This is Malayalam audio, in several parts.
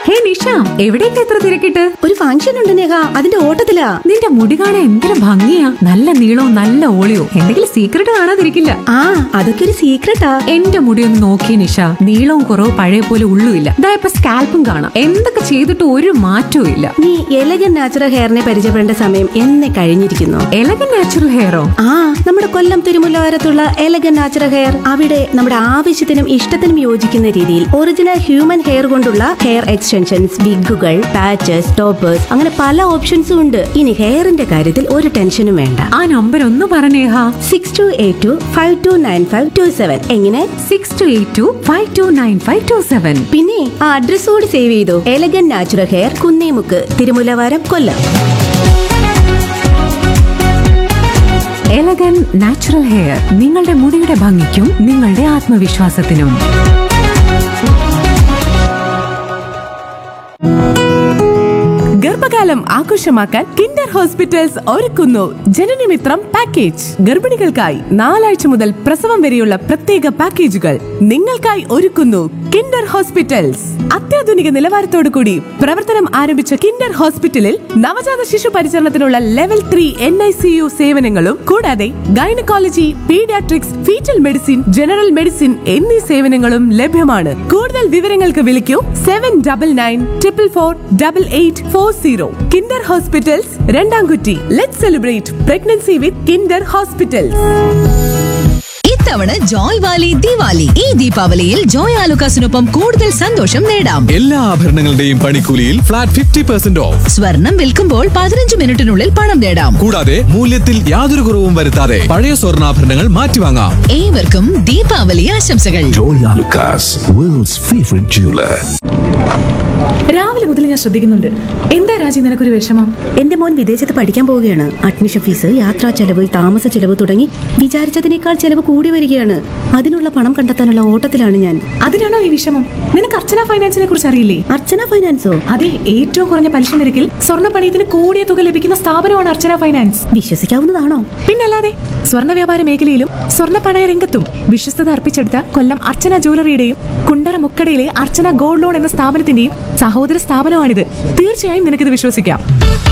ഹേ നിഷ എവിടേക്ക് എത്ര തിരക്കിട്ട് ഒരു ഫംഗ്ഷൻ ഉണ്ട് നേഹ അതിന്റെ ഓട്ടത്തിലാ നിന്റെ മുടി കാണാൻ എന്തൊരു ഭംഗിയാ നല്ല നീളവും നല്ല ഓളിയോ എന്തെങ്കിലും സീക്രട്ട് കാണാതിരിക്കില്ല ആ അതൊക്കെ ഒരു സീക്രട്ടാ എന്റെ മുടി ഒന്ന് നോക്കി നിഷ നീളവും കുറവ് പഴയ പോലെ ഉള്ളുമില്ല ഇതാ ഇപ്പൊ സ്കാൽപ്പും കാണാം എന്തൊക്കെ ചെയ്തിട്ട് ഒരു മാറ്റവും ഇല്ല നീ എലഗൻ നാച്ചുറൽ ഹെയറിനെ പരിചയപ്പെടേണ്ട സമയം എന്നെ കഴിഞ്ഞിരിക്കുന്നു എലഗൻ നാച്ചുറൽ ഹെയറോ ആ നമ്മുടെ കൊല്ലം തിരുമുല്ലവാരത്തുള്ള എലഗൻ നാച്ചുറൽ ഹെയർ അവിടെ നമ്മുടെ ആവശ്യത്തിനും ഇഷ്ടത്തിനും യോജിക്കുന്ന രീതിയിൽ ഒറിജിനൽ ഹ്യൂമൻ ഹെയർ കൊണ്ടുള്ള ഹെയർ എക്സ്റ്റൻഷൻസ് വിഗുകൾ പാച്ചസ് ടോപ്പേഴ്സ് അങ്ങനെ പല ഓപ്ഷൻസും ഉണ്ട് ഇനി ഹെയറിന്റെ കാര്യത്തിൽ ഒരു ടെൻഷനും വേണ്ട ആ നമ്പർ ഒന്ന് പറഞ്ഞേഹ six two eight two five two nine five two seven എങ്ങനെ six two eight two five two nine five two seven പിന്നെ ആ അഡ്രസ് കൂടി സേവ് ചെയ്തു Elegant natural hair Kunnemukku Thirumullavaram Kollam Elegant natural hair നിങ്ങളുടെ മുടിയുടെ ഭംഗിക്കും നിങ്ങളുടെ ആത്മവിശ്വാസത്തിനും ഗർഭകാലം ആഘോഷമാക്കാൻ കിൻഡർ ഹോസ്പിറ്റൽസ് ഒരുക്കുന്നു ജനനമിത്രം പാക്കേജ് ഗർഭിണികൾക്കായി നാലാഴ്ച മുതൽ പ്രസവം വരെയുള്ള പ്രത്യേക പാക്കേജുകൾ നിങ്ങൾക്കായി ഒരുക്കുന്നു കിൻഡർ ഹോസ്പിറ്റൽസ് അത്യാധുനിക നിലവാരത്തോടു കൂടി പ്രവർത്തനം ആരംഭിച്ച കിൻഡർ ഹോസ്പിറ്റലിൽ നവജാത ശിശു പരിചരണത്തിനുള്ള level three N I C U സേവനങ്ങളും കൂടാതെ gynaecology paediatrics foetal medicine general medicine എന്നീ സേവനങ്ങളും ലഭ്യമാണ് കൂടുതൽ വിവരങ്ങൾക്ക് വിളിക്കൂ seven double nine triple four double eight four zero Kinder hospitals Randamkutty let celebrate pregnancy with Kinder hospitals ഇത്തവണ ജോയ് വാലി ദിവാലി ഈ ദീപാവലിയിൽ ജോയ് ആലുക്കാസിനൊപ്പം കൂടുതൽ സന്തോഷം നേടാം എല്ലാ ആഭരണങ്ങളുടെയും പണിക്കൂലിയിൽ ഫ്ലാറ്റ് ഫിഫ്റ്റി പെർസെന്റ് ഓഫ് സ്വർണം വിൽക്കുമ്പോൾ പതിനഞ്ച് മിനിറ്റിനുള്ളിൽ പണം നേടാം കൂടാതെ മൂല്യത്തിൽ യാതൊരു കുറവും വരുത്താതെ പഴയ സ്വർണ്ണാഭരണങ്ങൾ മാറ്റിവാങ്ങാം ഏവർക്കും ദീപാവലി ആശംസകൾ Joy Lucas, world's favorite jeweler. രാവിലെ മുതൽ ഞാൻ ശ്രദ്ധിക്കുന്നുണ്ട് എന്താ രാജി നിനക്കൊരു വിഷമം എന്റെ മോൻ വിദേശത്ത് പഠിക്കാൻ പോവുകയാണ് അഡ്മിഷൻ ഫീസ് യാത്രാ ചെലവ് താമസ ചെലവ് തുടങ്ങി വിചാരിച്ചതിനേക്കാൾ ചെലവ് കൂടി വരികയാണ് അതിനുള്ള പണം കണ്ടെത്താനുള്ള ഓട്ടത്തിലാണ് ഞാൻ അതിനാണോ ഈ വിഷമം നിനക്ക് അർച്ചന ഫൈനാൻസിനെ കുറിച്ച് അറിയില്ലേ അർച്ചന ഫൈനാൻസോ അതെ ഏറ്റവും കുറഞ്ഞ പലിശ നിരക്കിൽ സ്വർണ്ണ പണയത്തിന് കൂടിയ തുക ലഭിക്കുന്ന സ്ഥാപനമാണ് അർച്ചന ഫൈനാൻസ് വിശ്വസിക്കാവുന്നതാണോ പിന്നല്ലാതെ സ്വർണ്ണ വ്യാപാര മേഖലയിലും സ്വർണ്ണ പണയ രംഗത്തും വിശ്വസ്തത അർപ്പിച്ചെടുത്ത കൊല്ലം അർച്ചന ജ്വല്ലറിയുടെയും കുണ്ടറ മുക്കടയിലെ അർച്ചന ഗോൾഡ് ലോൺ എന്ന സ്ഥാപനത്തിന്റെയും സഹോദര സ്ഥാപനമാണിത് തീർച്ചയായും നിനക്കിത് വിശ്വസിക്കാം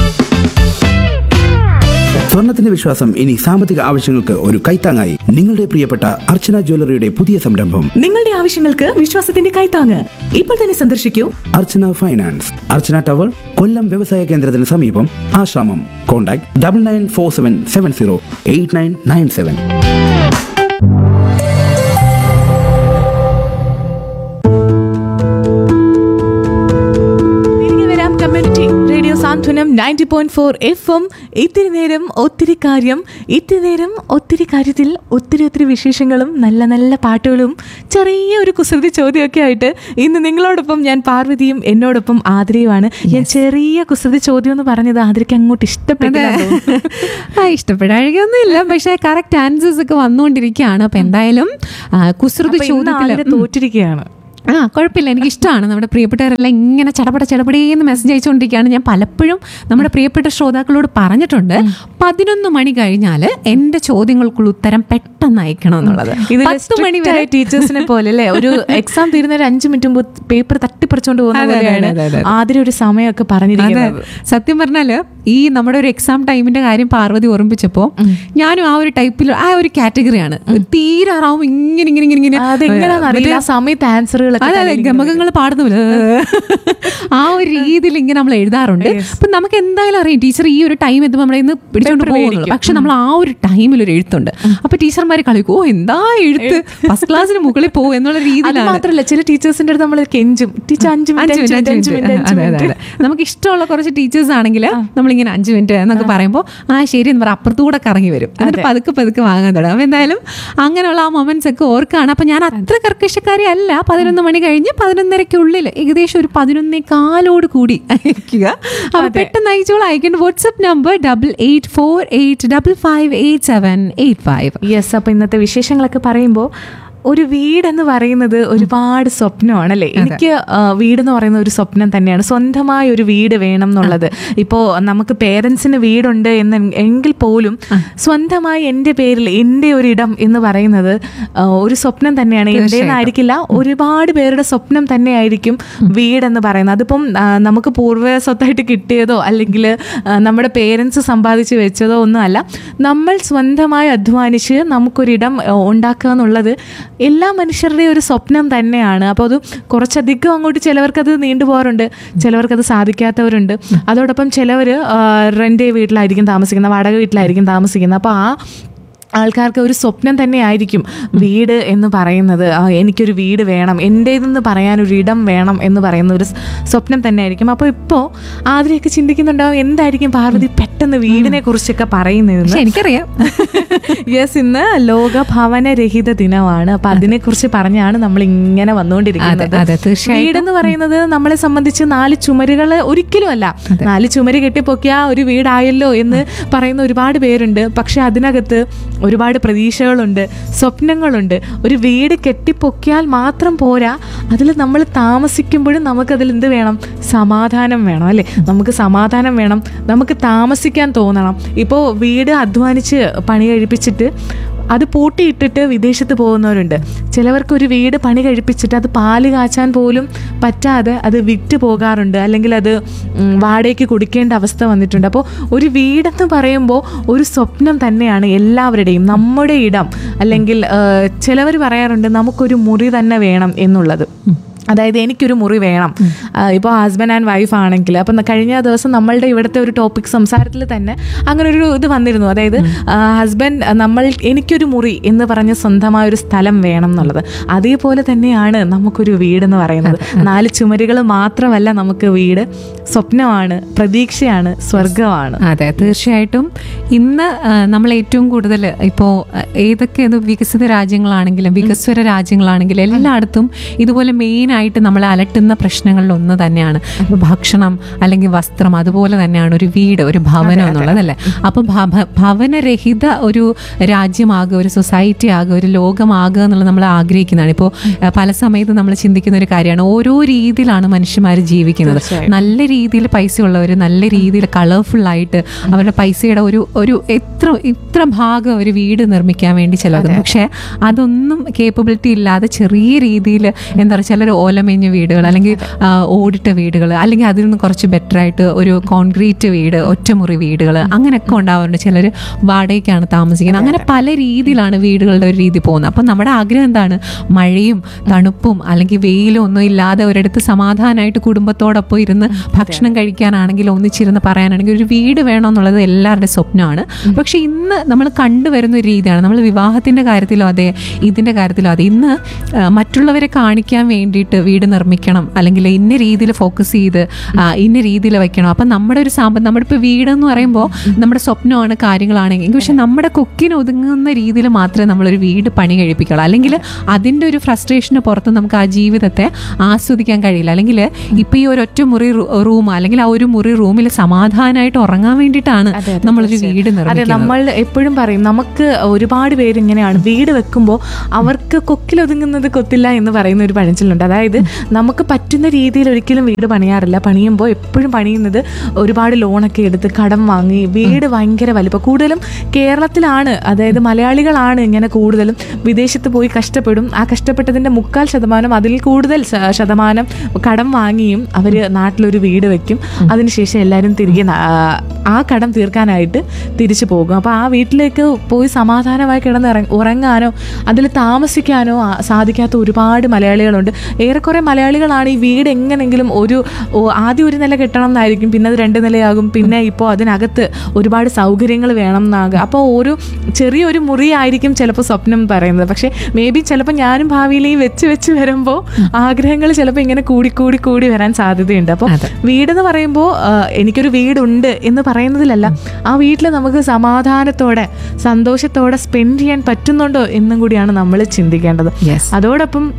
സ്വർണത്തിന്റെ വിശ്വാസം ഇനി സാമ്പത്തിക ആവശ്യങ്ങൾക്ക് ഒരു കൈത്താങ്ങായി നിങ്ങളുടെ പ്രിയപ്പെട്ട അർച്ചന ജ്വല്ലറിയുടെ പുതിയ സംരംഭം നിങ്ങളുടെ ആവശ്യങ്ങൾക്ക് വിശ്വാസത്തിന്റെ കൈത്താങ്ങ് ഇപ്പോൾ തന്നെ സന്ദർശിക്കൂ അർച്ചന ഫൈനാൻസ് അർച്ചന ടവർ കൊല്ലം വ്യവസായ കേന്ദ്രത്തിന് സമീപം Ashramam contact double nine four seven seven zero eight nine nine seven തിരികെ വരാം community radio Santhwanam ninety point four F M ഇത്തിരി നേരം ഒത്തിരി കാര്യം ഇത്തിരി നേരം ഒത്തിരി കാര്യത്തിൽ ഒത്തിരി ഒത്തിരി വിശേഷങ്ങളും നല്ല നല്ല പാട്ടുകളും ചെറിയ ഒരു കുസൃതി ചോദ്യമൊക്കെ ആയിട്ട് ഇന്ന് നിങ്ങളോടൊപ്പം ഞാൻ പാർവതിയും എന്നോടൊപ്പം ആതിരയുമാണ് ഞാൻ ചെറിയ കുസൃതി ചോദ്യം എന്ന് പറഞ്ഞത് ആതിരയ്ക്ക് അങ്ങോട്ട് ഇഷ്ടപ്പെട്ടില്ല ആ ഇഷ്ടപ്പെടാഴികയൊന്നുമില്ല പക്ഷേ കറക്റ്റ് ആൻസേഴ്സ് ഒക്കെ വന്നുകൊണ്ടിരിക്കുകയാണ് അപ്പൊ എന്തായാലും ആ, കുസൃതി ചോദ്യത്തിൽ തോറ്റിരിക്കുകയാണ് ആ കുഴപ്പമില്ല എനിക്ക് ഇഷ്ടമാണ് നമ്മുടെ പ്രിയപ്പെട്ടവരെല്ലാം ഇങ്ങനെ ചടപട ചടപടേന്ന് മെസ്സേജ് അയച്ചുകൊണ്ടിരിക്കുകയാണ് ഞാൻ പലപ്പോഴും നമ്മുടെ പ്രിയപ്പെട്ട ശ്രോതാക്കളോട് പറഞ്ഞിട്ടുണ്ട് പതിനൊന്ന് മണി കഴിഞ്ഞാൽ എൻ്റെ ചോദ്യങ്ങൾക്കുള്ള ഉത്തരം പെട്ടെന്ന് അയക്കണം എന്നുള്ളത് ഇത് പത്ത് മണി വരെ ടീച്ചേഴ്സിനെ പോലെ അല്ലേ ഒരു എക്സാം തീരുന്ന ഒരു അഞ്ചു മിനിറ്റ് മുമ്പ് പേപ്പർ തട്ടിപ്പറിച്ചോണ്ട് പോകുന്ന അതെ, അതെ, പോലെയാണ് അതെ, അതെ. ആദ്യം ഒരു സമയമൊക്കെ അതെ പറഞ്ഞിരിക്കുന്നത് സത്യം പറഞ്ഞാല് ഈ നമ്മുടെ ഒരു എക്സാം ടൈമിന്റെ കാര്യം പാർവതി ഓർമ്മിച്ചപ്പോ ഞാനും ആ ഒരു ടൈപ്പിൽ ആ ഒരു കാറ്റഗറിയാണ് തീരാറാവും ഇങ്ങനെ ഇങ്ങനെ ഇങ്ങനെ ഇങ്ങനെ അതെങ്ങനെയാണെന്ന് അറിയില്ല ആ സമയത്ത് ആൻസറുകളൊക്കെ അതെ അതെ ഗമകങ്ങൾ പാടുന്നില്ല ആ ഒരു രീതിയിൽ ഇങ്ങനെ നമ്മൾ എഴുതാറുണ്ട് അപ്പൊ നമുക്ക് എന്തായാലും അറിയാം ടീച്ചർ ഈ ഒരു ടൈം എത്തുമ്പോൾ നമ്മളെ ഇന്ന് പിടിച്ചോണ്ട് പോകുന്നുള്ളൂ പക്ഷെ നമ്മൾ ആ ഒരു ടൈമിൽ ഒരു എഴുത്തുണ്ട് അപ്പൊ ടീച്ചർമാർ കളിക്കും ഓ എന്താ എഴുത്ത് ഫസ്റ്റ് ക്ലാസ്സിന് മുകളിൽ പോകും എന്നുള്ള അത് രീതിയിലാണ് മാത്രല്ല ചില ടീച്ചേഴ്സിന്റെ അടുത്ത് നമ്മൾ കെഞ്ചും ടീച്ചർ അഞ്ചു അഞ്ച് മിനിറ്റ് മിനിറ്റ് അഞ്ച് മിനിറ്റ് അതെ അതെ അതെ നമുക്ക് ഇഷ്ടമുള്ള കുറച്ച് ടീച്ചേഴ്സ് ആണെങ്കിൽ നമ്മളിങ്ങനെ അഞ്ച് മിനിറ്റ് എന്നൊക്കെ പറയുമ്പോൾ ആ ശരി എന്ന് പറ അപ്പുറത്തൂടെ കറങ്ങി വരും എന്നിട്ട് പതുക്കെ പതുക്കെ വാങ്ങാൻ തുടങ്ങും അപ്പോൾ എന്തായാലും അങ്ങനെയുള്ള ആ മൊമെന്റ്സ് ഒക്കെ ഓർക്കാണ് അപ്പം ഞാൻ അത്ര കർക്കശക്കാരി അല്ല പതിനൊന്ന് മണി കഴിഞ്ഞ് പതിനൊന്നരയ്ക്കുള്ളിൽ ഏകദേശം ഒരു പതിനൊന്നേ കാലോട് കൂടി അയക്കുക അപ്പോൾ പെട്ടെന്ന് അയച്ചോളൂ അയക്കേണ്ട WhatsApp number double eight four eight double five eight seven eight five yes അപ്പൊ ഇന്നത്തെ വിശേഷങ്ങളൊക്കെ പറയുമ്പോൾ ഒരു വീടെന്ന് പറയുന്നത് ഒരുപാട് സ്വപ്നമാണല്ലേ എനിക്ക് ആ, വീടെന്ന് പറയുന്ന ഒരു സ്വപ്നം തന്നെയാണ് സ്വന്തമായ ഒരു വീട് വേണം എന്നുള്ളത് ഇപ്പോൾ നമുക്ക് പേരൻസിന് വീടുണ്ട് എന്ന് എങ്കിൽ പോലും സ്വന്തമായി എൻ്റെ പേരിൽ എൻ്റെ ഒരു ഇടം എന്ന് പറയുന്നത് ആ, ഒരു സ്വപ്നം തന്നെയാണ് എൻ്റെന്നായിരിക്കില്ല ഒരുപാട് പേരുടെ സ്വപ്നം തന്നെയായിരിക്കും വീടെന്ന് പറയുന്നത് അതിപ്പം ആ, നമുക്ക് പൂർവ്വ സ്വത്തായിട്ട് കിട്ടിയതോ അല്ലെങ്കിൽ നമ്മുടെ പേരൻസ് സമ്പാദിച്ച് വെച്ചതോ ഒന്നുമല്ല നമ്മൾ സ്വന്തമായി അധ്വാനിച്ച് നമുക്കൊരിടം ആ, ഉണ്ടാക്കുക എന്നുള്ളത് എല്ലാ മനുഷ്യരുടെയും ഒരു സ്വപ്നം തന്നെയാണ് അപ്പോൾ അത് കുറച്ചധികം അങ്ങോട്ട് ചിലവർക്കത് നീണ്ടുപോകാറുണ്ട് ചിലവർക്കത് സാധിക്കാത്തവരുണ്ട് അതോടൊപ്പം ചിലവർ റെൻ്റ് വീട്ടിലായിരിക്കും താമസിക്കുന്നത് വാടക വീട്ടിലായിരിക്കും താമസിക്കുന്നത് അപ്പോൾ ആ ആൾക്കാർക്ക് ഒരു സ്വപ്നം തന്നെയായിരിക്കും വീട് എന്ന് പറയുന്നത് ആ, എനിക്കൊരു വീട് വേണം എൻ്റേതെന്ന് പറയാൻ ഒരു ഇടം വേണം എന്ന് പറയുന്ന ഒരു സ് സ്വപ്നം തന്നെയായിരിക്കും അപ്പോൾ ഇപ്പോൾ ആദ്യമൊക്കെ ചിന്തിക്കുന്നുണ്ടാവും എന്തായിരിക്കും പാർവതി പെട്ടെന്ന് വീടിനെ കുറിച്ചൊക്കെ പറയുന്നതെന്ന് പക്ഷെ എനിക്കറിയാം യെസ് ഇന്ന് ലോക ഭവനരഹിത ദിനമാണ് അപ്പൊ അതിനെ കുറിച്ച് പറഞ്ഞാണ് നമ്മൾ ഇങ്ങനെ വന്നുകൊണ്ടിരിക്കുന്നത് അതെ, അതെ, തീർച്ചയായിട്ടും. വീടെന്ന് പറയുന്നത് നമ്മളെ സംബന്ധിച്ച് നാല് ചുമരുകൾ ഒരിക്കലും അല്ല നാല് ചുമര് കെട്ടിപ്പൊക്കിയ ഒരു വീടായല്ലോ എന്ന് പറയുന്ന ഒരുപാട് പേരുണ്ട് പക്ഷെ അതിനകത്ത് ഒരുപാട് പ്രതീക്ഷകളുണ്ട് സ്വപ്നങ്ങളുണ്ട് ഒരു വീട് കെട്ടിപ്പൊക്കിയാൽ മാത്രം പോരാ അതിൽ നമ്മൾ താമസിക്കുമ്പോഴും നമുക്കതിൽ എന്ത് വേണം സമാധാനം വേണം അല്ലേ നമുക്ക് സമാധാനം വേണം നമുക്ക് താമസിക്കാൻ തോന്നണം ഇപ്പോൾ വീട് അധ്വാനിച്ച് പണി കഴിപ്പിച്ചിട്ട് അത് പൂട്ടിയിട്ടിട്ട് വിദേശത്ത് പോകുന്നവരുണ്ട് ചിലവർക്ക് ഒരു വീട് പണി കഴിപ്പിച്ചിട്ട് അത് പാല് കാച്ചാൻ പോലും പറ്റാതെ അത് വിറ്റ് പോകാറുണ്ട് അല്ലെങ്കിൽ അത് ഉം, വാടകയ്ക്ക് കൊടുക്കേണ്ട അവസ്ഥ വന്നിട്ടുണ്ട് അപ്പോൾ ഒരു വീടെന്ന് പറയുമ്പോൾ ഒരു സ്വപ്നം തന്നെയാണ് എല്ലാവരുടെയും നമ്മുടെ ഇടം അല്ലെങ്കിൽ ചിലവർ പറയാറുണ്ട് നമുക്കൊരു മുറി തന്നെ വേണം എന്നുള്ളത് അതായത് എനിക്കൊരു മുറി വേണം ഇപ്പോൾ ഹസ്ബൻഡ് ആൻഡ് വൈഫ് ആണെങ്കിൽ അപ്പം കഴിഞ്ഞ ദിവസം നമ്മളുടെ ഇവിടുത്തെ ഒരു ടോപ്പിക് സംസാരത്തിൽ തന്നെ അങ്ങനെ ഒരു ഇത് വന്നിരുന്നു അതായത് ഹസ്ബൻഡ് നമ്മൾ എനിക്കൊരു മുറി എന്ന് പറഞ്ഞ സ്വന്തമായ ഒരു സ്ഥലം വേണം എന്നുള്ളത് അതേപോലെ തന്നെയാണ് നമുക്കൊരു വീടെന്ന് പറയുന്നത് നാല് ചുമരുകൾ മാത്രമല്ല നമുക്ക് വീട് സ്വപ്നമാണ് പ്രതീക്ഷയാണ് സ്വർഗമാണ് അതെ തീർച്ചയായിട്ടും ഇന്ന് ആ, നമ്മൾ ഏറ്റവും കൂടുതൽ ഇപ്പോൾ ഏതൊക്കെ ഇത് വികസിത രാജ്യങ്ങളാണെങ്കിലും വികസ്വര രാജ്യങ്ങളാണെങ്കിലും എല്ലായിടത്തും ഇതുപോലെ മെയിൻ ആയിട്ട് നമ്മളെ അലട്ടുന്ന പ്രശ്നങ്ങളിൽ ഒന്ന് തന്നെയാണ് ഇപ്പൊ ഭക്ഷണം അല്ലെങ്കിൽ വസ്ത്രം അതുപോലെ തന്നെയാണ് ഒരു വീട് ഒരു ഭവനം എന്നുള്ളതല്ലേ അപ്പൊ ഭ- ഭവനരഹിത ഒരു രാജ്യമാകുക ഒരു സൊസൈറ്റി ആകുക ഒരു ലോകമാകുക എന്നുള്ളത് നമ്മൾ ആഗ്രഹിക്കുന്നതാണ് ഇപ്പോൾ പല സമയത്ത് നമ്മൾ ചിന്തിക്കുന്ന ഒരു കാര്യമാണ് ഓരോ രീതിയിലാണ് മനുഷ്യന്മാർ ജീവിക്കുന്നത് നല്ല രീതിയിൽ പൈസ ഉള്ളവർ നല്ല രീതിയിൽ കളർഫുൾ ആയിട്ട് അവരുടെ പൈസയുടെ ഒരു ഒരു എത്ര ഇത്ര ഭാഗം ഒരു വീട് നിർമ്മിക്കാൻ വേണ്ടി ചിലവാക്കുന്നു പക്ഷേ അതൊന്നും കേപ്പബിലിറ്റി ഇല്ലാതെ ചെറിയ രീതിയിൽ എന്താ പറയുക ചിലർ ഓലമേഞ്ഞ വീടുകൾ അല്ലെങ്കിൽ ആ, ഓടിട്ട വീടുകൾ അല്ലെങ്കിൽ അതിൽ നിന്ന് കുറച്ച് ബെറ്റർ ആയിട്ട് ഒരു കോൺക്രീറ്റ് വീട് ഒറ്റമുറി വീടുകൾ അങ്ങനെയൊക്കെ ഉണ്ടാവാറുണ്ട് ചിലർ വാടകയ്ക്കാണ് താമസിക്കുന്നത് അങ്ങനെ പല രീതിയിലാണ് വീടുകളുടെ ഒരു രീതി പോകുന്നത് അപ്പം നമ്മുടെ ആഗ്രഹം എന്താണ് മഴയും തണുപ്പും അല്ലെങ്കിൽ വെയിലും ഒന്നും ഇല്ലാതെ ഒരിടത്ത് സമാധാനമായിട്ട് കുടുംബത്തോടൊപ്പം ഇരുന്ന് ഭക്ഷണം കഴിക്കാനാണെങ്കിലും ഒന്നിച്ചിരുന്ന് പറയാനാണെങ്കിൽ ഒരു വീട് വേണമെന്നുള്ളത് എല്ലാവരുടെ സ്വപ്നമാണ് പക്ഷെ ഇന്ന് നമ്മൾ കണ്ടുവരുന്ന ഒരു രീതിയാണ് നമ്മൾ വിവാഹത്തിന്റെ കാര്യത്തിലോ അതെ ഇതിന്റെ കാര്യത്തിലോ അതെ ഇന്ന് ആ, മറ്റുള്ളവരെ കാണിക്കാൻ വേണ്ടിയിട്ട് വീട് നിർമ്മിക്കണം അല്ലെങ്കിൽ ഇന്ന രീതിയിൽ ഫോക്കസ് ചെയ്ത് ആ, ഇന്ന രീതിയിൽ വെക്കണം അപ്പം നമ്മുടെ ഒരു സാമ്പ നമ്മുടെ ഇപ്പോൾ വീടെന്ന് പറയുമ്പോൾ നമ്മുടെ സ്വപ്നമാണ് കാര്യങ്ങളാണെങ്കിൽ പക്ഷെ നമ്മുടെ കൊക്കിന് ഒതുങ്ങുന്ന രീതിയിൽ മാത്രമേ നമ്മളൊരു വീട് പണി കഴിപ്പിക്കുള്ളൂ അല്ലെങ്കിൽ അതിൻ്റെ ഒരു ഫ്രസ്ട്രേഷന് പുറത്ത് നമുക്ക് ആ ജീവിതത്തെ ആസ്വദിക്കാൻ കഴിയില്ല അല്ലെങ്കിൽ ഇപ്പൊ ഈ ഒരു ഒറ്റ മുറി റൂം അല്ലെങ്കിൽ ആ ഒരു മുറി റൂമിൽ സമാധാനമായിട്ട് ഉറങ്ങാൻ വേണ്ടിയിട്ടാണ് നമ്മളൊരു വീട് അതെ നിർമ്മിക്കുന്നത് നമ്മൾ എപ്പോഴും പറയും നമുക്ക് ഒരുപാട് പേര് ഇങ്ങനെയാണ് വീട് വെക്കുമ്പോൾ അവർക്ക് കൊക്കിലൊതുങ്ങുന്നത് കൊത്തില്ല എന്ന് പറയുന്ന ഒരു പഴഞ്ചൊല്ലുണ്ട് അതായത് നമുക്ക് പറ്റുന്ന രീതിയിൽ ഒരിക്കലും വീട് പണിയാറില്ല പണിയുമ്പോൾ എപ്പോഴും പണിയുന്നത് ഒരുപാട് ലോണൊക്കെ എടുത്ത് കടം വാങ്ങി വീട് ഭയങ്കര വലിപ്പം കൂടുതലും കേരളത്തിലാണ് അതായത് മലയാളികളാണ് ഇങ്ങനെ കൂടുതലും വിദേശത്ത് പോയി കഷ്ടപ്പെടും ആ കഷ്ടപ്പെട്ടതിൻ്റെ മുക്കാൽ ശതമാനം അതിൽ കൂടുതൽ ശ- ശതമാനം കടം വാങ്ങിയും അവർ നാട്ടിലൊരു വീട് വെക്കും അതിനുശേഷം എല്ലാവരും തിരികെ നാ- ആ കടം തീർക്കാനായിട്ട് തിരിച്ചു പോകും അപ്പോൾ ആ വീട്ടിലേക്ക് പോയി സമാധാനമായി കിടന്ന് ഇറങ്ങ- ഉറങ്ങാനോ അതിൽ താമസിക്കാനോ ആ- സാധിക്കാത്ത ഒരുപാട് മലയാളികളുണ്ട് ഏറെക്കുറെ മലയാളികളാണ് ഈ വീട് എങ്ങനെങ്കിലും ഒരു ഓ- ആദ്യം ഒരു നില കെട്ടണം എന്നായിരിക്കും പിന്നെ അത് രണ്ട് നിലയാകും പിന്നെ ഇപ്പോൾ അതിനകത്ത് ഒരുപാട് സൗകര്യങ്ങൾ വേണം എന്നാകും അപ്പോൾ ഒരു ചെറിയൊരു മുറിയായിരിക്കും ചിലപ്പോൾ സ്വപ്നം പറയുന്നത് പക്ഷേ മേ ബി ചിലപ്പോൾ ഞാനും ഭാവിയിൽ ഈ വെച്ച് വെച്ച് വരുമ്പോൾ ആഗ്രഹങ്ങൾ ചിലപ്പോൾ ഇങ്ങനെ കൂടി കൂടി കൂടി വരാൻ സാധ്യതയുണ്ട് അപ്പോൾ വീടെന്ന് പറയുമ്പോൾ ആ, എനിക്കൊരു വീടുണ്ട് എന്ന് പറയുന്നതിലല്ല ആ വീട്ടിൽ നമുക്ക് സമാധാനത്തോടെ സന്തോഷത്തോടെ സ്പെൻഡ് ചെയ്യാൻ പറ്റുന്നുണ്ടോ എന്നും കൂടിയാണ് നമ്മൾ ചിന്തിക്കേണ്ടത് Yes. അതോടൊപ്പം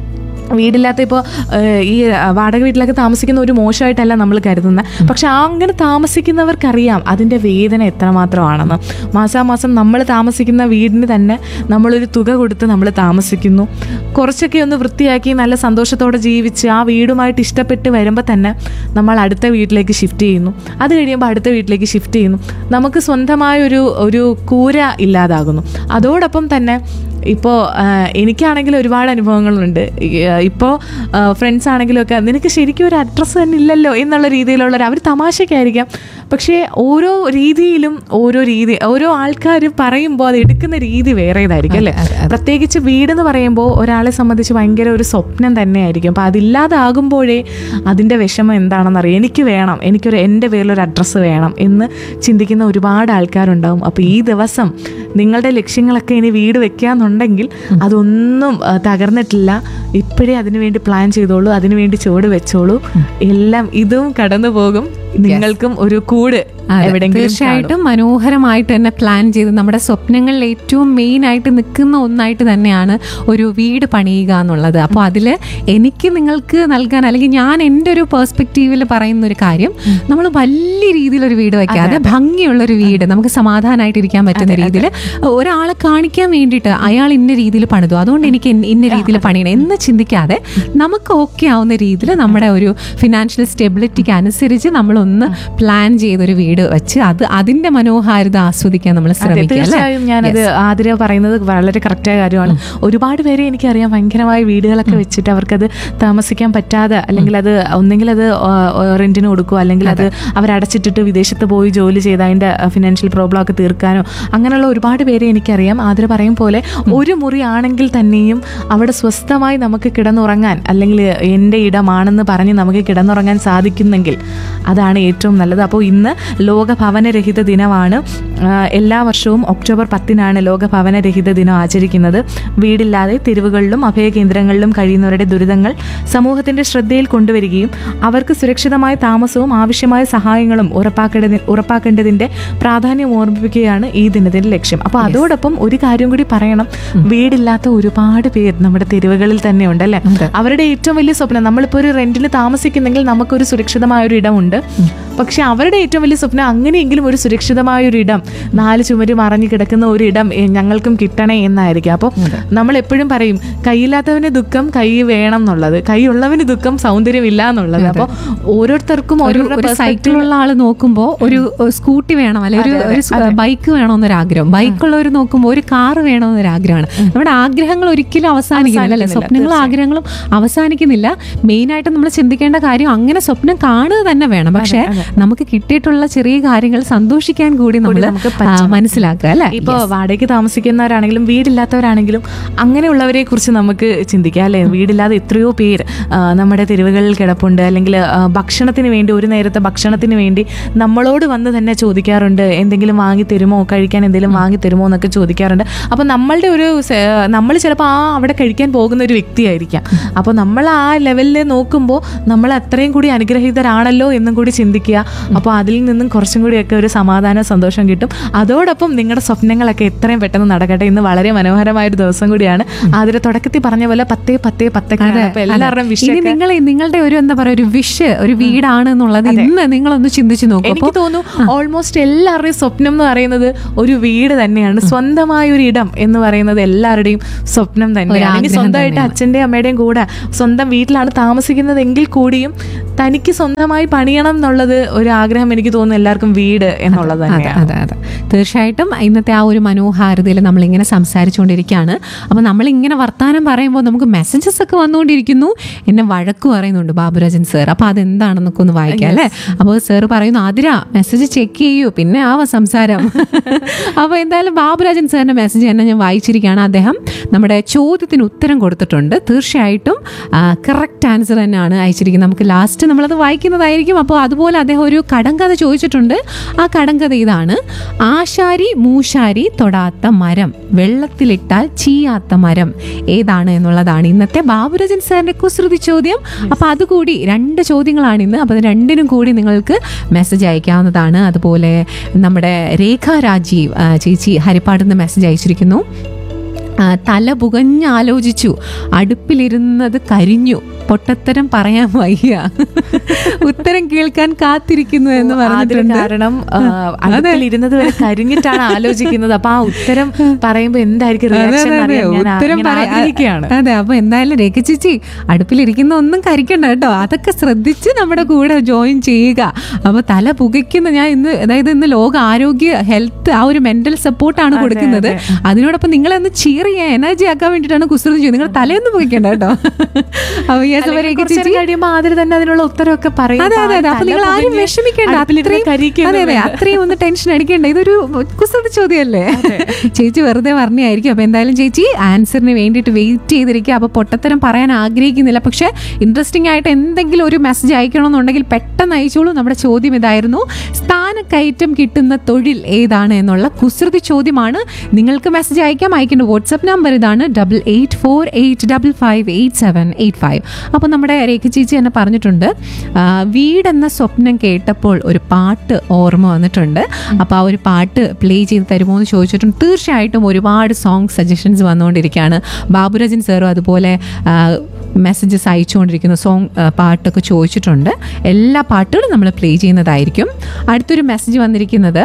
വീടില്ലാത്ത ഇപ്പോൾ ഈ വാടക വീട്ടിലൊക്കെ താമസിക്കുന്ന ഒരു മോശമായിട്ടല്ല നമ്മൾ കരുതുന്നത് പക്ഷെ ആ അങ്ങനെ താമസിക്കുന്നവർക്കറിയാം അതിൻ്റെ വേദന എത്രമാത്രമാണെന്ന് മാസാമാസം നമ്മൾ താമസിക്കുന്ന വീടിന് തന്നെ നമ്മളൊരു തുക കൊടുത്ത് നമ്മൾ താമസിക്കുന്നു കുറച്ചൊക്കെ ഒന്ന് വൃത്തിയാക്കി നല്ല സന്തോഷത്തോടെ ജീവിച്ച് ആ വീടുമായിട്ട് ഇഷ്ടപ്പെട്ട് വരുമ്പോൾ തന്നെ നമ്മൾ അടുത്ത വീട്ടിലേക്ക് ഷിഫ്റ്റ് ചെയ്യുന്നു അത് കഴിയുമ്പോൾ അടുത്ത വീട്ടിലേക്ക് ഷിഫ്റ്റ് ചെയ്യുന്നു നമുക്ക് സ്വന്തമായൊരു ഒരു കൂര ഇല്ലാതാകുന്നു അതോടൊപ്പം തന്നെ ഇപ്പോൾ എനിക്കാണെങ്കിൽ ഒരുപാട് അനുഭവങ്ങളുണ്ട് ഇപ്പോൾ ഫ്രണ്ട്സ് ആണെങ്കിലും ഒക്കെ നിനക്ക് ശരിക്കും ഒരു അഡ്രസ്സ് തന്നെ ഇല്ലല്ലോ എന്നുള്ള രീതിയിലുള്ള അവർ തമാശയ്ക്കായിരിക്കാം പക്ഷേ ഓരോ രീതിയിലും ഓരോ രീതി ഓരോ ആൾക്കാർ പറയുമ്പോൾ അത് എടുക്കുന്ന രീതി വേറേതായിരിക്കും അല്ലേ പ്രത്യേകിച്ച് വീടെന്ന് പറയുമ്പോൾ ഒരാളെ സംബന്ധിച്ച് ഭയങ്കര ഒരു സ്വപ്നം തന്നെയായിരിക്കും അപ്പോൾ അതില്ലാതാകുമ്പോഴേ അതിൻ്റെ വിഷമം എന്താണെന്ന് അറിയാം എനിക്ക് വേണം എനിക്കൊരു എൻ്റെ പേരിലൊരു അഡ്രസ്സ് വേണം എന്ന് ചിന്തിക്കുന്ന ഒരുപാട് ആൾക്കാരുണ്ടാവും അപ്പോൾ ഈ ദിവസം നിങ്ങളുടെ ലക്ഷ്യങ്ങളൊക്കെ ഇനി വീട് വെക്കാന്നുണ്ടെങ്കിൽ അതൊന്നും ആ, തകർന്നിട്ടില്ല ഇപ്പോഴേ അതിനുവേണ്ടി പ്ലാൻ ചെയ്തോളൂ അതിനുവേണ്ടി ചുവട് വെച്ചോളൂ എല്ലാം ഇതും കടന്നു പോകും നിങ്ങൾക്കും ഒരു കൂട് അതെ, എവിടെയെങ്കിലും തീർച്ചയായിട്ടും മനോഹരമായിട്ട് തന്നെ പ്ലാൻ ചെയ്ത് നമ്മുടെ സ്വപ്നങ്ങളിൽ ഏറ്റവും മെയിൻ ആയിട്ട് നിൽക്കുന്ന ഒന്നായിട്ട് തന്നെയാണ് ഒരു വീട് പണിയുക എന്നുള്ളത് അപ്പോൾ അതിൽ എനിക്ക് നിങ്ങൾക്ക് നൽകാൻ അല്ലെങ്കിൽ ഞാൻ എൻ്റെ ഒരു പെർസ്പെക്റ്റീവിൽ പറയുന്ന ഒരു കാര്യം നമ്മൾ വലിയ രീതിയിലൊരു വീട് വയ്ക്കാതെ ഭംഗിയുള്ളൊരു വീട് നമുക്ക് സമാധാനമായിട്ട് ഇരിക്കാൻ പറ്റുന്ന രീതിയിൽ ഒരാളെ കാണിക്കാൻ വേണ്ടിയിട്ട് അയാൾ ഇന്ന രീതിയിൽ പണിതു അതുകൊണ്ട് എനിക്ക് ഇന്ന- ഇന്ന രീതിയിൽ പണിയണം എന്ന് ചിന്തിക്കാതെ നമുക്ക് ഓക്കെ ആവുന്ന രീതിയിൽ നമ്മുടെ ഒരു ഫിനാൻഷ്യൽ സ്റ്റെബിലിറ്റിക്ക് അനുസരിച്ച് നമ്മളൊന്ന് പ്ലാൻ ചെയ്തൊരു വീട് വെച്ച് അത് അതിന്റെ മനോഹാരിത ആസ്വദിക്കാൻ നമ്മൾ അതെ, ശ്രമിക്കുക അല്ലേ? തീർച്ചയായും ഞാനത് ആതിര പറയുന്നത് വളരെ കറക്റ്റായ കാര്യമാണ് ഒരുപാട് പേരെ എനിക്കറിയാം ഭയങ്കരമായ വീടുകളൊക്കെ വെച്ചിട്ട് അവർക്കത് താമസിക്കാൻ പറ്റാതെ അല്ലെങ്കിൽ അത് ഒന്നെങ്കിൽ അത് റെന്റിന് കൊടുക്കുക അല്ലെങ്കിൽ അത് അവരടച്ചിട്ടിട്ട് വിദേശത്ത് പോയി ജോലി ചെയ്ത് അതിന്റെ ഫിനാൻഷ്യൽ പ്രോബ്ലം ഒക്കെ തീർക്കാനോ അങ്ങനെയുള്ള ഒരുപാട് പേരെ എനിക്കറിയാം ആതിര പറയും പോലെ ഒരു മുറി ആണെങ്കിൽ തന്നെയും അവിടെ സ്വസ്ഥമായി നമുക്ക് കിടന്നുറങ്ങാൻ അല്ലെങ്കിൽ എൻ്റെ ഇടമാണെന്ന് പറഞ്ഞ് നമുക്ക് കിടന്നുറങ്ങാൻ സാധിക്കുന്നെങ്കിൽ അതാണ് ഏറ്റവും നല്ലത് അപ്പോൾ ഇന്ന് ലോക ഭവനരഹിത ദിനമാണ് ആ, എല്ലാ വർഷവും ഒക്ടോബർ പത്തിനാണ് ലോക ഭവനരഹിത ദിനം ആചരിക്കുന്നത് വീടില്ലാതെ തെരുവുകളിലും അഭയകേന്ദ്രങ്ങളിലും കഴിയുന്നവരുടെ ദുരിതങ്ങൾ സമൂഹത്തിന്റെ ശ്രദ്ധയിൽ കൊണ്ടുവരികയും അവർക്ക് സുരക്ഷിതമായ താമസവും ആവശ്യമായ സഹായങ്ങളും ഉറപ്പാക്കേണ്ടതി ഉറപ്പാക്കേണ്ടതിന്റെ പ്രാധാന്യം ഓർമ്മിപ്പിക്കുകയാണ് ഈ ദിനത്തിന്റെ ലക്ഷ്യം അപ്പോൾ അതോടൊപ്പം ഒരു കാര്യം കൂടി പറയണം വീടില്ലാത്ത ഒരുപാട് പേർ നമ്മുടെ തെരുവുകളിൽ തന്നെ ഉണ്ട് അല്ലേ അവരുടെ ഏറ്റവും വലിയ സ്വപ്നം നമ്മളിപ്പോൾ ഒരു റെന്റിന് താമസിക്കുന്നെങ്കിൽ നമുക്കൊരു സുരക്ഷിതമായ ഒരു ഇടമുണ്ട് പക്ഷെ അവരുടെ ഏറ്റവും വലിയ സ്വപ്നം അങ്ങനെയെങ്കിലും ഒരു സുരക്ഷിതമായ ഒരു ഇടം നാല് ചുമര് മറഞ്ഞു കിടക്കുന്ന ഒരു ഇടം ഏ, ഞങ്ങൾക്കും കിട്ടണേ എന്നായിരിക്കും അപ്പോൾ നമ്മൾ എപ്പോഴും പറയും കൈയില്ലാത്തവന് ദുഃഖം കൈ വേണം എന്നുള്ളത് കൈയുള്ളവന് ദുഃഖം സൗന്ദര്യമില്ല എന്നുള്ളത് അപ്പോൾ ഓരോരുത്തർക്കും ഒരു ഓരോ ഒരു സൈക്കിളുള്ള ആള് നോക്കുമ്പോ ഒരു ഒരു സ്കൂട്ടി വേണം അല്ലെ ഒരു ഒരു ബൈക്ക് വേണമെന്നൊരു ആഗ്രഹം ബൈക്കുള്ളവർ നോക്കുമ്പോൾ ഒരു കാറ് വേണമെന്നൊരു ആഗ്രഹമാണ് നമ്മുടെ ആഗ്രഹങ്ങൾ ഒരിക്കലും അവസാനിക്കുന്നില്ല അല്ലെ സ്വപ്നങ്ങളും ആഗ്രഹങ്ങളും അവസാനിക്കുന്നില്ല മെയിൻ ആയിട്ട് നമ്മൾ ചിന്തിക്കേണ്ട കാര്യം അങ്ങനെ സ്വപ്നം കാണുക തന്നെ വേണം പക്ഷെ നമുക്ക് കിട്ടിയിട്ടുള്ള ചെറിയ കാര്യങ്ങൾ സന്തോഷിക്കാൻ കൂടി നമ്മൾ നമുക്ക് പറ്റണം. മനസ്സിലാക്കുക അല്ലെ ഇപ്പോൾ വാടകയ്ക്ക് താമസിക്കുന്നവരാണെങ്കിലും വീടില്ലാത്തവരാണെങ്കിലും അങ്ങനെയുള്ളവരെ കുറിച്ച് നമുക്ക് ചിന്തിക്കാം അല്ലേ വീടില്ലാതെ എത്രയോ പേർ ആ, നമ്മുടെ തെരുവുകളിൽ കിടപ്പുണ്ട് അല്ലെങ്കിൽ ആ, ഭക്ഷണത്തിന് വേണ്ടി ഒരു നേരത്തെ ഭക്ഷണത്തിന് വേണ്ടി നമ്മളോട് വന്ന് തന്നെ ചോദിക്കാറുണ്ട് എന്തെങ്കിലും വാങ്ങി തരുമോ കഴിക്കാൻ എന്തെങ്കിലും വാങ്ങി തരുമോ എന്നൊക്കെ ചോദിക്കാറുണ്ട് അപ്പോൾ നമ്മളുടെ ഒരു നമ്മൾ ചിലപ്പോൾ ആ അവിടെ കഴിക്കാൻ പോകുന്ന ഒരു വ്യക്തിയായിരിക്കാം അപ്പോൾ നമ്മൾ ആ ലെവലിൽ നോക്കുമ്പോൾ നമ്മൾ അത്രയും കൂടി അനുഗ്രഹീതരാണല്ലോ എന്നും കൂടി ചിന്തിക്കുക അപ്പോൾ അതിൽ നിന്നും കുറച്ചും കൂടിയൊക്കെ ഒരു സമാധാനം സന്തോഷം കിട്ടും അതോടൊപ്പം നിങ്ങളുടെ സ്വപ്നങ്ങളൊക്കെ എത്രയും പെട്ടെന്ന് നടക്കട്ടെ ഇന്ന് വളരെ മനോഹരമായ ഒരു ദിവസം കൂടിയാണ് അതിന് തുടക്കത്തിൽ പറഞ്ഞ പോലെ പത്തേ പത്തേ പത്തൊക്കെ അപ്പൊ എല്ലാവരുടെയും ഇനി വിഷയം നിങ്ങൾ നിങ്ങളുടെ ഒരു എന്താ പറയാ ഒരു വിഷ് ഒരു വീടാണ് എന്നുള്ളത് ഇന്ന് നിങ്ങളൊന്ന് ചിന്തിച്ചു നോക്കും എനിക്ക് തോന്നുന്നു ഓൾമോസ്റ്റ് എല്ലാവരുടെയും സ്വപ്നം എന്ന് പറയുന്നത് ഒരു വീട് തന്നെയാണ് സ്വന്തമായ ഒരു ഇടം എന്ന് പറയുന്നത് എല്ലാവരുടെയും സ്വപ്നം തന്നെയാണ് ഇനി ആഗ്രഹം സ്വന്തമായിട്ട് തന്നെയാണ്. അച്ഛന്റെയും അമ്മയുടെയും കൂടെ സ്വന്തം വീട്ടിലാണ് താമസിക്കുന്നതെങ്കിൽ കൂടിയും തനിക്ക് സ്വന്തമായി പണിയണം എന്നുള്ളത് ഒരു ആഗ്രഹം എനിക്ക് തോന്നുന്നു എല്ലാവർക്കും വീട് എന്നുള്ളത് അതെ തന്നെയാണ് അതെ അതെ തീർച്ചയായിട്ടും ഇന്നത്തെ ആ ഒരു മനോഹാരിതയിൽ നമ്മളിങ്ങനെ സംസാരിച്ചുകൊണ്ടിരിക്കുകയാണ് അപ്പോൾ നമ്മളിങ്ങനെ വർത്താനം പറയുമ്പോൾ നമുക്ക് മെസ്സേജസ് ഒക്കെ വന്നുകൊണ്ടിരിക്കുന്നു എന്നെ വഴക്ക് പറയുന്നുണ്ട് ബാബുരാജൻ സർ അപ്പോൾ അതെന്താണെന്നൊക്കെ ഒന്ന് വായിക്കാം അല്ലേ അപ്പോൾ സർ പറയുന്നു ആതിര മെസ്സേജ് ചെക്ക് ചെയ്യൂ പിന്നെ ആവാ സംസാരം അപ്പോൾ എന്തായാലും ബാബുരാജൻ സാറിൻ്റെ മെസ്സേജ് തന്നെ ഞാൻ വായിച്ചിരിക്കുകയാണ് അദ്ദേഹം നമ്മുടെ ചോദ്യത്തിന് ഉത്തരം കൊടുത്തിട്ടുണ്ട് തീർച്ചയായിട്ടും കറക്റ്റ് ആൻസർ തന്നെയാണ് അയച്ചിരിക്കുന്നത് നമുക്ക് ലാസ്റ്റ് നമ്മളത് വായിക്കുന്നതായിരിക്കും അപ്പോൾ അതുപോലെ അദ്ദേഹം ഒരു കടങ്കഥ ചോദിച്ചിട്ടുണ്ട് ആ കടങ്കഥ ഇതാണ് ആശാരി മൂശാരി തൊടാത്ത മരം വെള്ളത്തിലിട്ടാൽ ചീയാത്ത മരം ഏതാണ് എന്നുള്ളതാണ് ഇന്നത്തെ ബാബുരജൻ സാറിന്റെ കുസൃതി ചോദ്യം അപ്പോൾ അതുകൂടി രണ്ട് ചോദ്യങ്ങളാണ് ഇന്ന് അപ്പോൾ അത് രണ്ടിനും കൂടി നിങ്ങൾക്ക് മെസ്സേജ് അയക്കാവുന്നതാണ് അതുപോലെ നമ്മുടെ രേഖ രാജീവ് ആ, ചേച്ചി ഹരിപ്പാട് നിന്ന് മെസ്സേജ് അയച്ചിരിക്കുന്നു ആ, തല പുകഞ്ഞാലോചിച്ചു അടുപ്പിലിരുന്നത് കരിഞ്ഞു പൊട്ടത്തരം പറയാൻ വയ്യ ഉത്തരം കേൾക്കാൻ കാത്തിരിക്കുന്നു എന്ന് അതിന് പറഞ്ഞിട്ടുണ്ട് കാരണം ആ, അടുപ്പിലിരുന്നത് വരെ കരിഞ്ഞിട്ടാണ് ആലോചിക്കുന്നത് അപ്പൊ ആ ഉത്തരം പറയുമ്പോ എന്തായിരിക്കും അതെ, റിയാക്ഷൻ അതെ, അതെ. ഞാൻ ഉത്തരം ഇങ്ങനെ പറയാ- ആഗ്രഹിക്കുകയാണ് അതെ അപ്പൊ എന്തായാലും രേഖ ചേച്ചി അടുപ്പിലിരിക്കുന്ന ഒന്നും കരിക്കണ്ട കേട്ടോ അതൊക്കെ ശ്രദ്ധിച്ച് നമ്മുടെ കൂടെ ജോയിൻ ചെയ്യുക അപ്പൊ തല പുകയ്ക്കുന്ന ഞാൻ ഇന്ന് അതായത് ഇന്ന് ലോക ആരോഗ്യ ഹെൽത്ത് ആ ഒരു മെന്റൽ സപ്പോർട്ടാണ് കൊടുക്കുന്നത് അതിനോടൊപ്പം നിങ്ങളെ ഒന്ന് ചീർ ചെയ്യാൻ എനർജി ആക്കാൻ വേണ്ടിയിട്ടാണ് കുസൃതി ചെയ്യുന്നത് നിങ്ങൾ തലയൊന്നും പുകയ്ക്കണ്ട കേട്ടോ അപ്പൊ yes, അപ്പൊ അല്ലെങ്കിൽ രേഖ കുറച്ച് ചേച്ചി നേരം കഴിയുമ്പോ ആദ്യം തന്നെ അതിനുള്ള ഉത്തരവൊക്കെ പറയും അതെ അതെ അതെ ആ അപ്പൊ തല നിങ്ങൾ ആരും പുകഞ്ഞ് വിഷമിക്കേണ്ട അടുപ്പിലിരുന്ന് അത്രയും കരിക്കൊന്നും അതെ അതെ വേണ്ട. അത്രയും ഒന്ന് ടെൻഷൻ അടിക്കേണ്ട ഇതൊരു കുസൃതി ചോദ്യമല്ലേ ചേച്ചി വെറുതെ പറഞ്ഞായിരിക്കും അപ്പൊ എന്തായാലും ചേച്ചി ആൻസറിന് വേണ്ടിയിട്ട് വെയിറ്റ് ചെയ്തിരിക്കുക അപ്പൊ പൊട്ടത്തരം പറയാൻ ആഗ്രഹിക്കുന്നില്ല പക്ഷെ ഇൻട്രസ്റ്റിംഗ് ആയിട്ട് എന്തെങ്കിലും ഒരു മെസ്സേജ് അയക്കണമെന്നുണ്ടെങ്കിൽ പെട്ടെന്ന് അയച്ചോളൂ നമ്മുടെ ചോദ്യം ഇതായിരുന്നു സ്ഥാനക്കയറ്റം കിട്ടുന്ന തൊഴിൽ ഏതാണ് എന്നുള്ള കുസൃതി ചോദ്യമാണ് നിങ്ങൾക്ക് മെസ്സേജ് അയക്കാം അയക്കേണ്ട വാട്സപ്പ് നമ്പർ ഇതാണ് double eight four eight double five eight seven eight five അപ്പോൾ നമ്മുടെ രേഖ ചേച്ചി തന്നെ പറഞ്ഞിട്ടുണ്ട് ആ, വീടെന്ന സ്വപ്നം കേട്ടപ്പോൾ ഒരു പാട്ട് ഓർമ്മ വന്നിട്ടുണ്ട് അപ്പോൾ ആ ഒരു പാട്ട് പ്ലേ ചെയ്ത് തരുമോ എന്ന് ചോദിച്ചിട്ടുണ്ട് തീർച്ചയായിട്ടും ഒരുപാട് സോങ് സജഷൻസ് വന്നുകൊണ്ടിരിക്കുകയാണ് ബാബുരാജൻ സാറും അതുപോലെ മെസ്സേജസ് അയച്ചുകൊണ്ടിരിക്കുന്ന സോങ് പാട്ടൊക്കെ ചോദിച്ചിട്ടുണ്ട് എല്ലാ പാട്ടുകളും നമ്മൾ പ്ലേ ചെയ്യുന്നതായിരിക്കും അടുത്തൊരു മെസ്സേജ് വന്നിരിക്കുന്നത്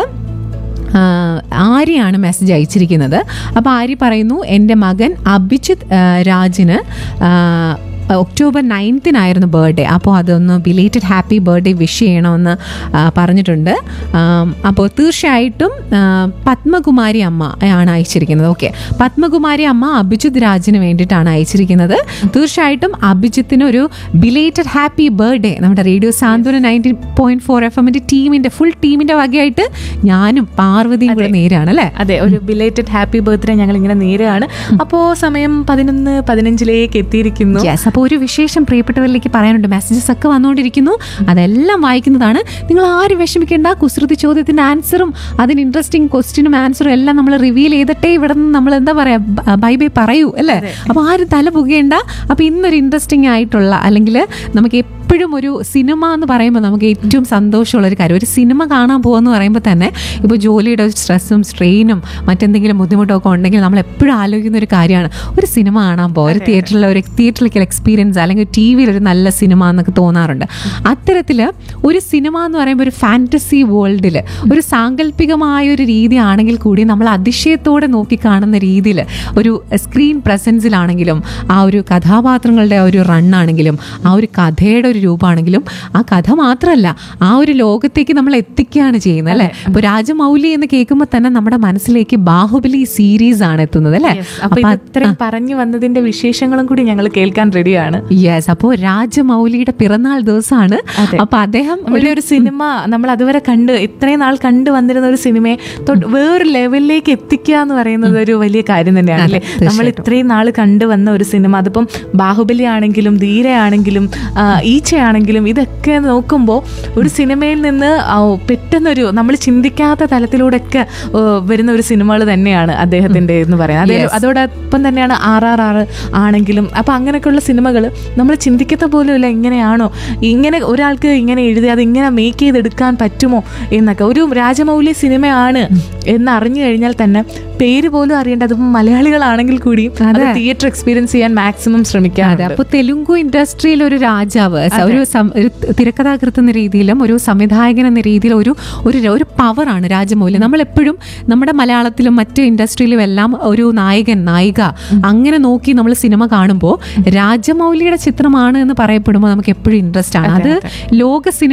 ആ, ആര്യയാണ് മെസ്സേജ് അയച്ചിരിക്കുന്നത് അപ്പോൾ ആര്യ പറയുന്നു എൻ്റെ മകൻ അഭിജിത്ത് ആ, രാജിന് ആ, ഒക്ടോബർ നയൻത്തിനായിരുന്നു ബർത്ത്ഡേ അപ്പോൾ അതൊന്ന് ബിലേറ്റഡ് ഹാപ്പി ബർത്ത്ഡേ വിഷ് ചെയ്യണമെന്ന് ആ, പറഞ്ഞിട്ടുണ്ട് ആം, അപ്പോൾ തീർച്ചയായിട്ടും ആ, പത്മകുമാരി അമ്മ ആണ് അയച്ചിരിക്കുന്നത് ഓക്കെ പത്മകുമാരി അമ്മ അഭിജിത്ത് രാജിന് വേണ്ടിയിട്ടാണ് അയച്ചിരിക്കുന്നത് തീർച്ചയായിട്ടും അഭിജിത്തിന് ഒരു ബിലേറ്റഡ് ഹാപ്പി ബർത്ത്ഡേ നമ്മുടെ radio Santhwana nineteen point four F എമ്മിൻ്റെ ടീമിൻ്റെ ഫുൾ ടീമിൻ്റെ വകയായിട്ട് ഞാനും പാർവതിയും കൂടെ നേരാണ് അല്ലേ അതെ ഒരു ബിലേറ്റഡ് ഹാപ്പി ബർത്ത്ഡേ ഞങ്ങൾ ഇങ്ങനെ നേരെയാണ് അപ്പോ സമയം പതിനൊന്ന് പതിനഞ്ചിലേക്ക് എത്തിയിരിക്കുന്നു യെസ് അപ്പോൾ ഒരു വിശേഷം പ്രിയപ്പെട്ടവരിലേക്ക് പറയാനുണ്ട് മെസ്സേജസ് ഒക്കെ വന്നുകൊണ്ടിരിക്കുന്നു അതെല്ലാം വായിക്കുന്നതാണ് നിങ്ങൾ ആരും വിഷമിക്കേണ്ട കുസൃതി ചോദ്യത്തിന്റെ ആൻസറും അതിന് ഇൻട്രസ്റ്റിംഗ് ക്വസ്റ്റിനും ആൻസറും എല്ലാം നമ്മൾ റിവീൽ ചെയ്തിട്ടേ ഇവിടെ നിന്ന് നമ്മൾ എന്താ പറയാ ബ- ബൈ ബൈ പറയൂ അല്ലേ അപ്പോൾ ആരും തല പുകയേണ്ട അപ്പോൾ ഇന്നൊരു ഇൻട്രസ്റ്റിംഗ് ആയിട്ടുള്ള അല്ലെങ്കിൽ നമുക്ക് എപ്പോഴും ഒരു സിനിമ എന്ന് പറയുമ്പോൾ നമുക്ക് ഏറ്റവും സന്തോഷമുള്ള ഒരു കാര്യം ഒരു സിനിമ കാണാൻ പോകുമെന്ന് പറയുമ്പോൾ തന്നെ ഇപ്പോൾ ജോലിയുടെ സ്ട്രെസ്സും സ്ട്രെയിനും മറ്റെന്തെങ്കിലും ബുദ്ധിമുട്ടോ ഒക്കെ ഉണ്ടെങ്കിൽ നമ്മൾ എപ്പോഴും ആലോചിക്കുന്ന ഒരു കാര്യമാണ് ഒരു സിനിമ കാണാൻ പോകുക ഒരു തിയേറ്ററിൽ ഒരു തിയേറ്ററിലേക്കുള്ള എക്സ്പീരിയൻസ് അല്ലെങ്കിൽ ടി വിയിൽ ഒരു നല്ല സിനിമ എന്നൊക്കെ തോന്നാറുണ്ട് അത്തരത്തിൽ ഒരു സിനിമ എന്ന് പറയുമ്പോൾ ഒരു ഫാൻറ്റസി വേൾഡിൽ ഒരു സാങ്കല്പികമായ ഒരു രീതി ആണെങ്കിൽ കൂടി നമ്മൾ അതിശയത്തോടെ നോക്കി കാണുന്ന രീതിയിൽ ഒരു സ്ക്രീൻ പ്രസൻസിലാണെങ്കിലും ആ ഒരു കഥാപാത്രങ്ങളുടെ ആ ഒരു റണ്ണാണെങ്കിലും ആ ഒരു കഥയുടെ ഒരു രൂപമാണെങ്കിലും ആ കഥ മാത്രമല്ല ആ ഒരു ലോകത്തേക്ക് നമ്മൾ എത്തിക്കുകയാണ് ചെയ്യുന്നത് അല്ലേ ഇപ്പോൾ രാജമൗലി എന്ന് കേൾക്കുമ്പോൾ തന്നെ നമ്മുടെ മനസ്സിലേക്ക് ബാഹുബലി സീരീസ് ആണ് എത്തുന്നത് അല്ലേ അപ്പൊ അപ്പൊ ഇത് ഇത്രയും പറഞ്ഞു വന്നതിന്റെ വിശേഷങ്ങളും കൂടി ഞങ്ങൾ കേൾക്കാൻ റെഡിയാണ് യെസ് അപ്പോൾ രാജമൗലിയുടെ പിറന്നാൾ ദിവസമാണ് അപ്പൊ അദ്ദേഹം നമ്മുടെ ഒരു സിനിമ നമ്മൾ അതുവരെ കണ്ട് ഇത്രയും നാൾ കണ്ടു വന്നിരുന്ന ഒരു സിനിമയെ തൊട്ട് വേറൊരു ലെവലിലേക്ക് എത്തിക്കുക എന്ന് പറയുന്നത് ഒരു വലിയ കാര്യം തന്നെയാണ് അല്ലേ നമ്മൾ ഇത്രയും നാൾ കണ്ടു വന്ന ഒരു സിനിമ അതിപ്പം ബാഹുബലി ആണെങ്കിലും ധീരയാണെങ്കിലും ആ, ഈച്ചയാണെങ്കിലും ഇതൊക്കെ നോക്കുമ്പോൾ ഒരു സിനിമയിൽ നിന്ന് ആ, പെട്ടെന്നൊരു നമ്മൾ ചിന്തിക്കാത്ത തലത്തിലൂടെയൊക്കെ ആ, വരുന്ന ഒരു സിനിമകൾ തന്നെയാണ് അദ്ദേഹത്തിന്റെ എന്ന് പറയുന്നത് അതേ അതോടൊപ്പം തന്നെയാണ് ആർ ആർ ആർ ആണെങ്കിലും അപ്പൊ അങ്ങനെയൊക്കെയുള്ള സിനിമകൾ നമ്മൾ ചിന്തിക്കത്ത പോലുമില്ല ഇങ്ങനെയാണോ ഇങ്ങനെ ഒരാൾക്ക് ഇങ്ങനെ എഴുതി അത് ഇങ്ങനെ മേക്ക് ചെയ്തെടുക്കാൻ പറ്റുമോ എന്നൊക്കെ ഒരു രാജമൗലി സിനിമയാണ് എന്ന് അറിഞ്ഞു കഴിഞ്ഞാൽ തന്നെ പേര് പോലും അറിയേണ്ട അതിപ്പം മലയാളികളാണെങ്കിൽ കൂടി അത് തിയേറ്റർ എക്സ്പീരിയൻസ് ചെയ്യാൻ മാക്സിമം അതെ ശ്രമിക്കാറുണ്ട് അപ്പൊ തെലുങ്കു ഇൻഡസ്ട്രിയിൽ ഒരു രാജാവ് സ- ഒരു സം- ഒരു തിരക്കഥാകൃത്ത് എന്ന രീതിയിലും ഒരു സംവിധായകൻ എന്ന രീതിയിലും ഒരു ഒരു ഒരു പവറാണ് രാജമൗലി നമ്മൾ എപ്പോഴും നമ്മുടെ മലയാളത്തിലും മറ്റ് ഇൻഡസ്ട്രിയിലും എല്ലാം ഒരു നായകൻ നായിക അങ്ങനെ നോക്കി നമ്മൾ സിനിമ കാണുമ്പോൾ രാജമൗലിയുടെ ചിത്രമാണ് എന്ന് പറയപ്പെടുമ്പോൾ നമുക്ക് എപ്പോഴും ഇൻട്രസ്റ്റ് ആണ് അത് ലോക സിനിമ